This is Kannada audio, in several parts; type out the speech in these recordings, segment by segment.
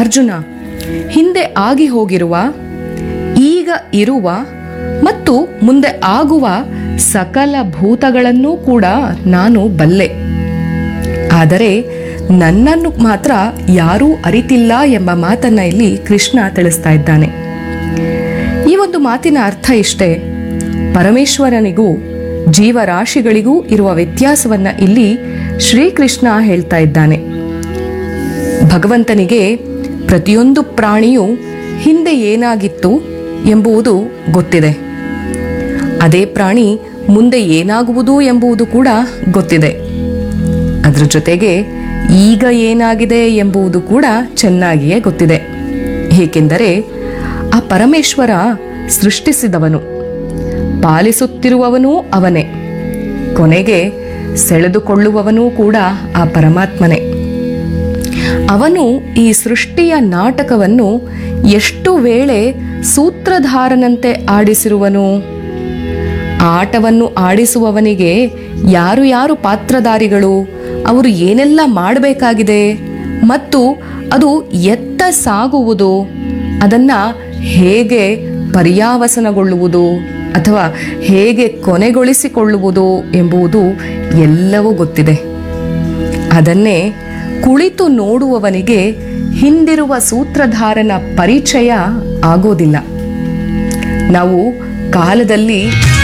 ಅರ್ಜುನ ಹಿಂದೆ ಆಗಿ ಹೋಗಿರುವ ಈಗ ಇರುವ ಮತ್ತು ಮುಂದೆ ಆಗುವ ಸಕಲ ಭೂತಗಳನ್ನೂ ಕೂಡ ನಾನು ಬಲ್ಲೆ ಆದರೆ ನನ್ನನ್ನು ಮಾತ್ರ ಯಾರೂ ಅರಿತಿಲ್ಲ ಎಂಬ ಮಾತನ್ನ ಇಲ್ಲಿ ಕೃಷ್ಣ ತಿಳಿಸ್ತಾ ಇದ್ದಾನೆ ಈ ಒಂದು ಮಾತಿನ ಅರ್ಥ ಇಷ್ಟೇ ಪರಮೇಶ್ವರನಿಗೂ ಜೀವರಾಶಿಗಳಿಗೂ ಇರುವ ವ್ಯತ್ಯಾಸವನ್ನ ಇಲ್ಲಿ ಶ್ರೀಕೃಷ್ಣ ಹೇಳ್ತಾ ಇದ್ದಾನೆ ಭಗವಂತನಿಗೆ ಪ್ರತಿಯೊಂದು ಪ್ರಾಣಿಯು ಹಿಂದೆ ಏನಾಗಿತ್ತು ಎಂಬುದು ಗೊತ್ತಿದೆ ಅದೇ ಪ್ರಾಣಿ ಮುಂದೆ ಏನಾಗುವುದು ಎಂಬುದು ಕೂಡ ಗೊತ್ತಿದೆ ಅದರ ಜೊತೆಗೆ ಈಗ ಏನಾಗಿದೆ ಎಂಬುದು ಕೂಡ ಚೆನ್ನಾಗಿಯೇ ಗೊತ್ತಿದೆ ಏಕೆಂದರೆ ಆ ಪರಮೇಶ್ವರ ಸೃಷ್ಟಿಸಿದವನು ಪಾಲಿಸುತ್ತಿರುವವನೂ ಅವನೇ ಕೊನೆಗೆ ಸೆಳೆದುಕೊಳ್ಳುವವನೂ ಕೂಡ ಆ ಪರಮಾತ್ಮನೇ ಅವನು ಈ ಸೃಷ್ಟಿಯ ನಾಟಕವನ್ನು ಎಷ್ಟು ವೇಳೆ ಸೂತ್ರಧಾರನಂತೆ ಆಡಿಸಿರುವನು ಆಟವನ್ನು ಆಡಿಸುವವನಿಗೆ ಯಾರು ಯಾರು ಪಾತ್ರಧಾರಿಗಳು ಅವರು ಏನೆಲ್ಲ ಮಾಡಬೇಕಾಗಿದೆ ಮತ್ತು ಅದು ಎತ್ತ ಸಾಗುವುದು ಅದನ್ನ ಹೇಗೆ ಪರ್ಯಾವಸನಗೊಳ್ಳುವುದು ಅಥವಾ ಹೇಗೆ ಕೊನೆಗೊಳಿಸಿಕೊಳ್ಳುವುದು ಎಂಬುದು ಎಲ್ಲವೂ ಗೊತ್ತಿದೆ ಅದನ್ನೇ ಕುಳಿತು ನೋಡುವವನಿಗೆ ಹಿಂದಿರುವ ಸೂತ್ರಧಾರನ ಪರಿಚಯ ಆಗೋದಿಲ್ಲ ನಾವು ಕಾಲದಲ್ಲಿ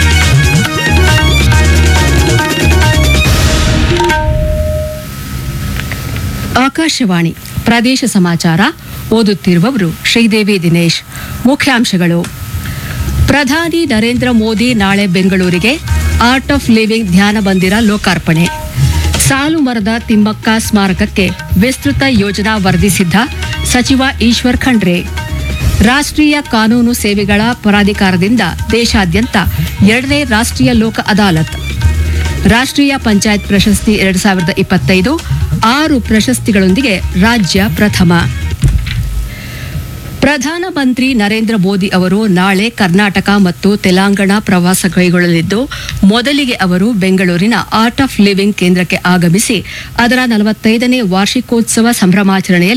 ಆಕಾಶವಾಣಿ ಪ್ರದೇಶ ಸಮಾಚಾರ ಓದುತ್ತಿರುವವರು ಶ್ರೀದೇವಿ ದಿನೇಶ್ ಮುಖ್ಯಾಂಶಗಳು ಪ್ರಧಾನಿ ನರೇಂದ್ರ ಮೋದಿ ನಾಳೆ ಬೆಂಗಳೂರಿಗೆ ಆರ್ಟ್ ಆಫ್ ಲಿವಿಂಗ್ ಧ್ಯಾನ ಮಂದಿರ ಲೋಕಾರ್ಪಣೆ ಸಾಲು ಮರದ ತಿಮ್ಮಕ್ಕ ಸ್ಮಾರಕಕ್ಕೆ ವಿಸ್ತೃತ ಯೋಜನಾ ವರದಿ ಸಿದ್ಧ ಸಚಿವ ಈಶ್ವರ್ ಖಂಡ್ರೆ ರಾಷ್ಟ್ರೀಯ ಕಾನೂನು ಸೇವೆಗಳ ಪ್ರಾಧಿಕಾರದಿಂದ ದೇಶಾದ್ಯಂತ ಎರಡನೇ ರಾಷ್ಟ್ರೀಯ ಲೋಕ ಅದಾಲತ್ ರಾಷ್ಟ್ರೀಯ ಪಂಚಾಯತ್ ಪ್ರಶಸ್ತಿ ಎರಡ್ ಸಾವಿರದ ಇಪ್ಪತ್ತೈದು ಆರು ಪ್ರಶಸ್ತಿಗಳೊಂದಿಗೆ ರಾಜ್ಯ ಪ್ರಥಮ ಪ್ರಧಾನಮಂತ್ರಿ ನರೇಂದ್ರ ಮೋದಿ ಅವರು ನಾಳೆ ಕರ್ನಾಟಕ ಮತ್ತು ತೆಲಂಗಾಣ ಪ್ರವಾಸ ಕೈಗೊಳ್ಳಲಿದ್ದು ಮೊದಲಿಗೆ ಅವರು ಬೆಂಗಳೂರಿನ ಆರ್ಟ್ ಆಫ್ ಲಿವಿಂಗ್ ಕೇಂದ್ರಕ್ಕೆ ಆಗಮಿಸಿ ಅದರ ನಲವತ್ತೈದನೇ ವಾರ್ಷಿಕೋತ್ಸವ ಸಂಭ್ರಮಾಚರಣೆಯಲ್ಲಿ